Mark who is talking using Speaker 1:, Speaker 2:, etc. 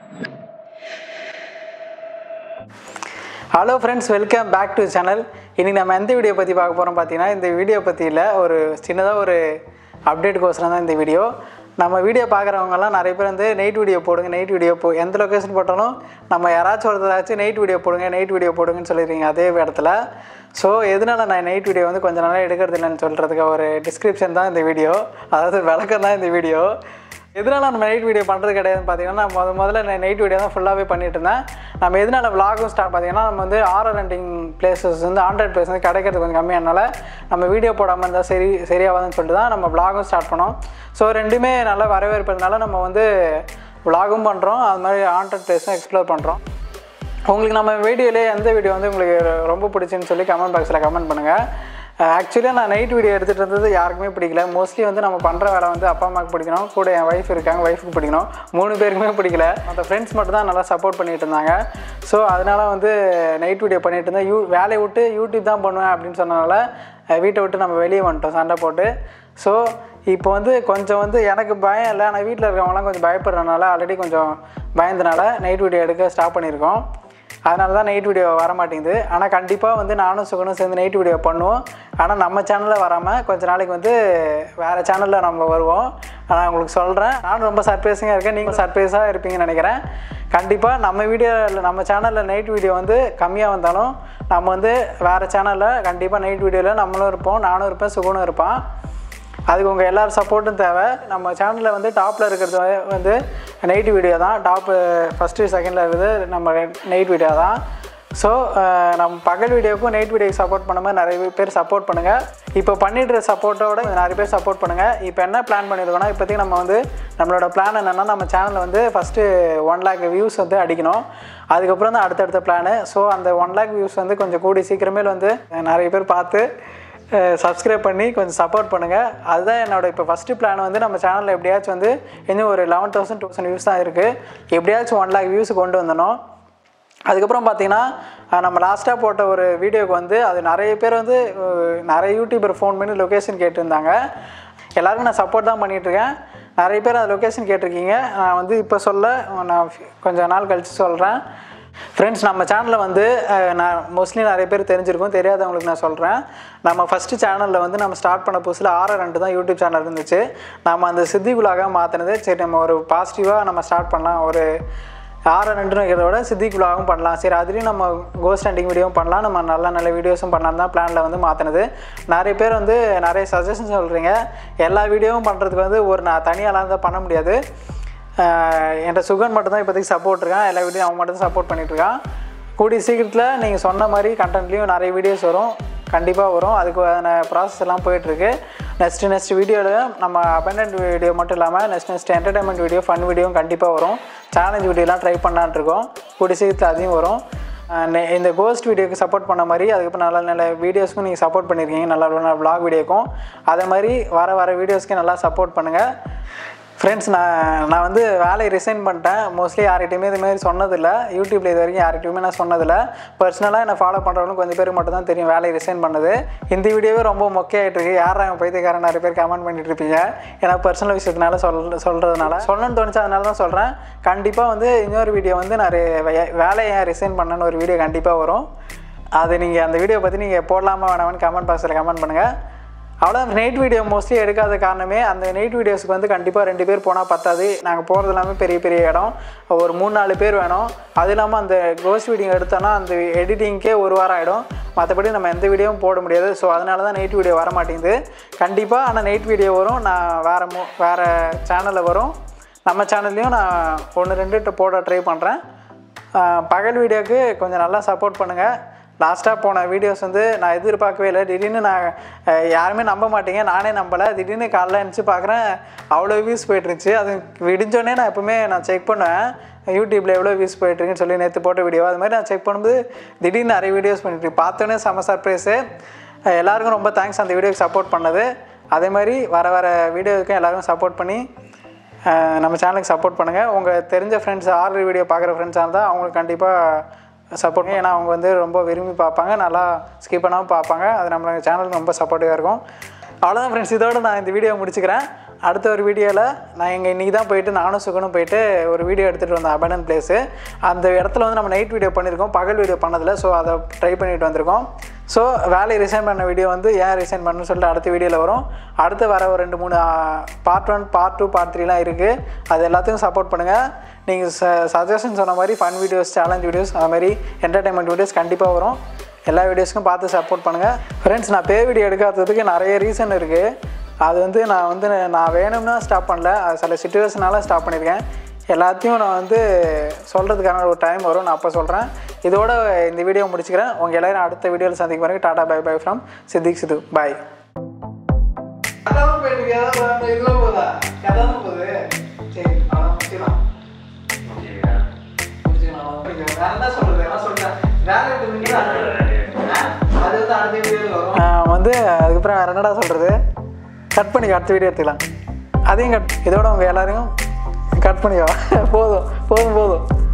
Speaker 1: hello friends welcome back to channel இன்றைக்கி நம்ம எந்த வீடியோ பற்றி பார்க்க போகிறோம் பார்த்தீங்கன்னா இந்த வீடியோ பற்றி இல்லை ஒரு சின்னதாக ஒரு அப்டேட்டுக்கோசரம் தான் இந்த வீடியோ நம்ம வீடியோ பார்க்குறவங்கலாம் நிறைய பேர் வந்து நைட் வீடியோ போடுங்க நைட் வீடியோ போ எந்த லொக்கேஷன் போட்டாலும் நம்ம யாராச்சும் ஒருத்தராச்சும் நைட் வீடியோ போடுங்க நைட் வீடியோ போடுங்கன்னு சொல்லிடுறீங்க அதே இடத்துல ஸோ எதனால் நான் நைட் வீடியோ வந்து கொஞ்ச நாளாக எடுக்கிறது இல்லைன்னு சொல்கிறதுக்கு ஒரு டிஸ்கிரிப்ஷன் தான் இந்த வீடியோ அதாவது விளக்கம் தான் இந்த வீடியோ எதனால நம்ம நைட் வீடியோ பண்ணுறது கிடையாதுன்னு பார்த்தீங்கன்னா நான் முத முதல்ல நான் நைட் வீடியோ தான் ஃபுல்லாகவே பண்ணிட்டு இருந்தேன் நம்ம எதனால vlog-ம் ஸ்டார்ட் பார்த்தீங்கன்னா நம்ம வந்து ஆரர் ரெண்டிங் பிளேசஸ் வந்து ஆண்ட்ராய்ட் பிளேஸ் வந்து கிடைக்கிறது கொஞ்சம் கம்மியானால நம்ம வீடியோ போடாமல் இருந்தால் சரி சரியாகாதுன்னு சொல்லிட்டு தான் நம்ம vlog-ம் ஸ்டார்ட் பண்ணோம் ஸோ ரெண்டுமே நல்ல வரவேற்பதுனால நம்ம வந்து vlog-ம் பண்ணுறோம் அது மாதிரி ஆண்ட்ராய்ட் பிளேஸும் எக்ஸ்ப்ளோர் பண்ணுறோம் உங்களுக்கு நம்ம வீடியோலே எந்த வீடியோ வந்து உங்களுக்கு ரொம்ப பிடிச்சுன்னு சொல்லி கமெண்ட் பாக்ஸில் கமெண்ட் பண்ணுங்கள் ஆக்சுவலியாக நான் நைட் வீடியோ எடுத்துகிட்டு இருந்தது யாருக்குமே பிடிக்கல மோஸ்ட்லி வந்து நம்ம பண்ணுற வேலை வந்து அப்பா அம்மாவுக்கு பிடிக்கணும் கூட என் ஒய்ஃப் இருக்காங்க ஒய்ஃபுக்கு பிடிக்கணும் மூணு பேருக்குமே பிடிக்கல மற்ற ஃப்ரெண்ட்ஸ் மட்டும் தான் நல்லா சப்போர்ட் பண்ணிட்டு இருந்தாங்க ஸோ அதனால் வந்து நைட் வீடியோ பண்ணிட்டு இருந்தேன் யூ வேலையை விட்டு யூடியூப் தான் பண்ணுவேன் அப்படின்னு சொன்னனால அஹ் வீட்டை விட்டு நம்ம வெளியே வந்துட்டோம் சண்டை போட்டு ஸோ இப்போ வந்து கொஞ்சம் வந்து எனக்கு பயம் இல்லை ஆனால் வீட்டில் இருக்கவங்களாம் கொஞ்சம் பயப்படுறதுனால ஆல்ரெடி கொஞ்சம் பயந்தனால நைட் வீடியோ எடுக்க ஸ்டாப் பண்ணியிருக்கோம் அதனால தான் நைட் வீடியோ வர மாட்டேங்குது ஆனால் கண்டிப்பாக வந்து நானும் சுகனும் சேர்ந்து நைட் வீடியோ பண்ணுவோம் ஆனால் நம்ம சேனலில் வராமல் கொஞ்ச நாளைக்கு வந்து வேறு சேனலில் நம்ம வருவோம் நான் உங்களுக்கு சொல்கிறேன் நானும் ரொம்ப சர்ப்ரைஸிங்காக இருக்கேன் நீங்களும் சர்ப்ரைஸாக இருப்பீங்கன்னு நினைக்கிறேன் கண்டிப்பாக நம்ம வீடியோவில் நம்ம சேனலில் நைட் வீடியோ வந்து கம்மியாக வந்தாலும் நம்ம வந்து வேறு சேனலில் கண்டிப்பாக நைட் வீடியோவில் நம்மளும் இருப்போம் நானும் இருப்பேன் சுகனும் இருப்பான் அதுக்கு உங்கள் எல்லாரும் சப்போர்ட்டும் தேவை நம்ம சேனலில் வந்து டாப்பில் இருக்கிறது வந்து நைட் வீடியோ தான் டாப்பு ஃபஸ்ட்டு செகண்டில் இருக்குது நம்ம நைட் வீடியோ தான் ஸோ நம்ம பகல் வீடியோக்கும் நைட் வீடியோக்கு சப்போர்ட் பண்ண மாதிரி நிறைய பேர் சப்போர்ட் பண்ணுங்கள் இப்போ பண்ணிடுற சப்போர்ட்டோட நிறைய பேர் சப்போர்ட் பண்ணுங்கள் இப்போ என்ன பிளான் பண்ணியிருக்கோம்னா இப்போதைக்கு நம்ம வந்து நம்மளோட பிளான் என்னென்னா நம்ம சேனலில் வந்து ஃபஸ்ட்டு ஒன் லேக் வியூஸ் வந்து அடிக்கணும் அதுக்கப்புறம் தான் அடுத்தடுத்த பிளானு ஸோ அந்த ஒன் லேக் வியூஸ் வந்து கொஞ்சம் கூடி சீக்கிரமே வந்து நிறைய பேர் பார்த்து சப்ஸ்கிரைப் பண்ணி கொஞ்சம் சப்போர்ட் பண்ணுங்கள் அதுதான் என்னோட இப்போ ஃபஸ்ட்டு பிளான் வந்து நம்ம சேனலில் எப்படியாச்சும் வந்து இன்னும் ஒரு லெவன் தௌசண்ட் தௌசண்ட் வியூஸ் தான் இருக்குது எப்படியாச்சும் ஒன் லேக் வியூஸ் கொண்டு வந்தணும் அதுக்கப்புறம் பார்த்தீங்கன்னா அஹ் நம்ம லாஸ்ட்டாக போட்ட ஒரு வீடியோக்கு வந்து அது நிறைய பேர் வந்து அஹ் நிறைய யூடியூபர் ஃபோன் பண்ணி லொக்கேஷன் கேட்டிருந்தாங்க எல்லாருக்கும் நான் சப்போர்ட் தான் பண்ணிகிட்ருக்கேன் நிறைய பேர் அந்த லொக்கேஷன் கேட்டிருக்கீங்க நான் வந்து இப்போ சொல்ல நான் கொஞ்சம் நாள் கழித்து சொல்கிறேன் ஃப்ரெண்ட்ஸ் நம்ம சேனலில் வந்து அஹ், நான் மோஸ்ட்லி நிறைய பேர் தெரிஞ்சிருக்கும் தெரியாதவங்களுக்கு நான் சொல்கிறேன் நம்ம ஃபஸ்ட்டு சேனலில் வந்து நம்ம ஸ்டார்ட் பண்ண புதுசில் ஆறு ரெண்டு தான் யூடியூப் சேனல் இருந்துச்சு நம்ம அந்த சித்திகுலாக மாற்றினது சரி நம்ம ஒரு பாசிட்டிவாக நம்ம ஸ்டார்ட் பண்ணலாம் ஒரு ஆறு ரெண்டுன்னு இருக்கிறத விட சித்திகுலாகவும் பண்ணலாம் சரி அதுலேயும் நம்ம கோஸ்ட் ஹண்டிங் வீடியோவும் பண்ணலாம் நம்ம நல்ல நல்ல வீடியோஸும் பண்ணலாம் தான் பிளானில் வந்து மாற்றினது நிறைய பேர் வந்து நிறைய சஜஷன் சொல்கிறீங்க எல்லா வீடியோவும் பண்ணுறதுக்கு வந்து ஒரு நான் தனியாலாம் தான் பண்ண முடியாது ஆஹ் என்கிட்ட சுகன் மட்டும் தான் இப்போதைக்கு சப்போர்ட் இருக்கான் எல்லா வீடியோ அவன் மட்டும் தான் சப்போர்ட் பண்ணிகிட்ருக்கான் கூடிய சீக்கிரத்தில் நீங்கள் சொன்ன மாதிரி கண்டென்ட்லேயும் நிறைய வீடியோஸ் வரும் கண்டிப்பாக வரும் அதுக்கான ப்ராசஸ் எல்லாம் போயிட்டுருக்கு நெக்ஸ்ட்டு நெக்ஸ்ட் வீடியோவில் நம்ம அபண்டன்ட் வீடியோ மட்டும் இல்லாமல் next next entertainment video fun வீடியோவும் கண்டிப்பாக வரும் சேலஞ்ச் வீடியோலாம் ட்ரை பண்ணலான்ட்டு இருக்கோம் கூடிய சீக்கிரத்தில் அதையும் வரும் ஆஹ் நெ- இந்த கோஸ்ட் வீடியோக்கு சப்போர்ட் பண்ண மாதிரி அதுக்கப்புறம் நல்ல நல்ல வீடியோஸ்க்கும் நீங்கள் சப்போர்ட் பண்ணியிருக்கீங்க நல்ல நல்ல vlog வீடியோக்கும் அதே மாதிரி வர வர வீடியோஸ்க்கு நல்லா சப்போர்ட் பண்ணுங்கள் ஃப்ரெண்ட்ஸ் நான் நான் வந்து வேலையை ரிசைன் பண்ணிட்டேன் மோஸ்ட்லி யார்கிட்டையுமே இது மாதிரி சொன்னதில்லை யூடியூப்பில் இது வரைக்கும் யார்கிட்டையுமே நான் சொன்னதில்லை பர்சனலாக என்னை ஃபாலோ பண்ணுறவங்களுக்கு கொஞ்சம் பேருக்கு மட்டும் தான் தெரியும் வேலையை ரிசைன் பண்ணது இந்த வீடியோவே ரொம்ப மொக்கையாயிட்டு இருக்கு யாரா அவன் பைத்தியக்காரன் நிறைய பேர் கமெண்ட் பண்ணிட்டு இருப்பீங்க ஏன்னா பர்சனல் விஷயத்தினால சொல் சொல்கிறதுனால சொல்லணும்னு தோணுச்சு அதனால தான் சொல்கிறேன் கண்டிப்பாக வந்து இன்னொரு வீடியோ வந்து நான் வே- வே- வேலையை ரிசைன் பண்ணேன்னு ஒரு வீடியோ கண்டிப்பாக வரும் அது நீங்கள் அந்த வீடியோ பற்றி நீங்கள் போடலாமா வேணாமான்னு கமெண்ட் பாக்ஸில் கமெண்ட் பண்ணுங்கள் அவ்வளோதான் நைட் வீடியோ மோஸ்ட்லி எடுக்காத காரணமே அந்த நைட் வீடியோஸ்க்கு வந்து கண்டிப்பாக ரெண்டு பேர் போனால் பத்தாது நாங்கள் போகிறது எல்லாமே பெரிய பெரிய இடம் ஒரு மூணு நாலு பேர் வேணும் அது இல்லாமல் அந்த கோஸ்ட் வீடியோ எடுத்தோன்னா அந்த எடிட்டிங்க்கே ஒரு வாரம் ஆகிடும் மற்றபடி நம்ம எந்த வீடியோவும் போட முடியாது ஸோ அதனால தான் நைட் வீடியோ வர மாட்டேங்குது கண்டிப்பாக ஆனால் நைட் வீடியோ வரும் நான் வேறு மோ வேறு சேனலில் வரும் நம்ம சேனல்லையும் நான் ஒன்று ரெண்டு போட ட்ரை பண்ணுறேன் பகல் வீடியோக்கு கொஞ்சம் நல்லா சப்போர்ட் பண்ணுங்கள் லாஸ்ட்டாக போன வீடியோஸ் வந்து நான் எதிர்பார்க்கவே இல்லை திடீர்னு நான் அஹ், யாருமே நம்ப மாட்டீங்க நானே நம்பலை திடீர்னு காலைல எழுந்துச்சு பார்க்குறேன் அவ்வளோ வியூஸ் போயிட்டுருந்துச்சு அது விடிஞ்சோடனே நான் எப்பவுமே நான் செக் பண்ணுவேன் யூடியூப்பில் எவ்வளோ வியூஸ் போயிட்டுருக்குன்னு சொல்லி நேற்று போட்ட வீடியோ அது மாதிரி நான் செக் பண்ணும்போது திடீர்னு நிறைய வீடியோஸ் பண்ணிட்டு பார்த்தோன்னே செம சர்ப்ரைஸு எல்லாருக்கும் ரொம்ப தேங்க்ஸ் அந்த வீடியோக்கு சப்போர்ட் பண்ணது அதே மாதிரி வர வர வீடியோவுக்கும் எல்லாருக்கும் சப்போர்ட் பண்ணி அஹ் நம்ம சேனலுக்கு சப்போர்ட் பண்ணுங்கள் உங்கள் தெரிஞ்ச ஃப்ரெண்ட்ஸ் ஆர்டர் வீடியோ பார்க்குற ஃப்ரெண்ட்ஸாக இருந்தால் அவங்களுக்கு கண்டிப்பாக சப்போர்ட் ஏன்னா அவங்க வந்து ரொம்ப விரும்பி பார்ப்பாங்க நல்லா ஸ்கிப் பண்ணாமல் பார்ப்பாங்க அது நம்ம சேனலுக்கு ரொம்ப சப்போர்ட்டிவாக இருக்கும் அவ்வளோதான் ஃப்ரெண்ட்ஸ் இதோட நான் இந்த வீடியோ முடிச்சுக்கிறேன் அடுத்த ஒரு வீடியோவில் நான் எங்கள் இன்றைக்கி தான் போயிட்டு நானும் சுகனும் போயிட்டு ஒரு வீடியோ எடுத்துகிட்டு வந்தோம் அபண்டன் பிளேஸு அந்த இடத்துல வந்து நம்ம நைட் வீடியோ பண்ணியிருக்கோம் பகல் வீடியோ பண்ணதில்ல ஸோ அதை ட்ரை பண்ணிட்டு வந்திருக்கோம் ஸோ வேலையை ரிசைன் பண்ண வீடியோ வந்து ஏன் ரிசைன் பண்ணணும்னு சொல்லிட்டு அடுத்த வீடியோவில் வரும் அடுத்து வர ஒரு ரெண்டு மூணு part one part two part த்ரீலாம் இருக்குது அது எல்லாத்துக்கும் சப்போர்ட் பண்ணுங்கள் நீங்கள் ச சஜஷன் சொன்ன மாதிரி ஃபன் வீடியோஸ் சேலஞ்ச் வீடியோஸ் அது மாதிரி என்டர்டைன்மெண்ட் வீடியோஸ் கண்டிப்பாக வரும் எல்லா வீடியோஸ்க்கும் பார்த்து சப்போர்ட் பண்ணுங்கள் ஃப்ரெண்ட்ஸ் நான் பே வீடியோ எடுக்காததுக்கு நிறைய ரீசன் இருக்குது அது வந்து நான் வந்து நான் வேணும்னா ஸ்டாப் பண்ணல அது சில சுச்சுவேஷனால ஸ்டாப் பண்ணியிருக்கேன் எல்லாத்தையும் நான் வந்து சொல்கிறதுக்கான ஒரு டைம் வரும் நான் அப்போ சொல்கிறேன் இதோட இந்த வீடியோ முடிச்சுக்கிறேன் உங்கள் எல்லாரும் அடுத்த வீடியோவில் சந்திக்க பாருங்க tata bye bye from Siddique Sidhu பாய் வந்து அதுக்கப்புறம் வேறு என்னடா சொல்கிறது கட் பண்ணி அடுத்த வீடியோ எடுத்துக்கலாம் அதையும் கட் இதோட உங்கள் எல்லாரையும் கட் பண்ணிக்கோ போதும் போதும் போதும்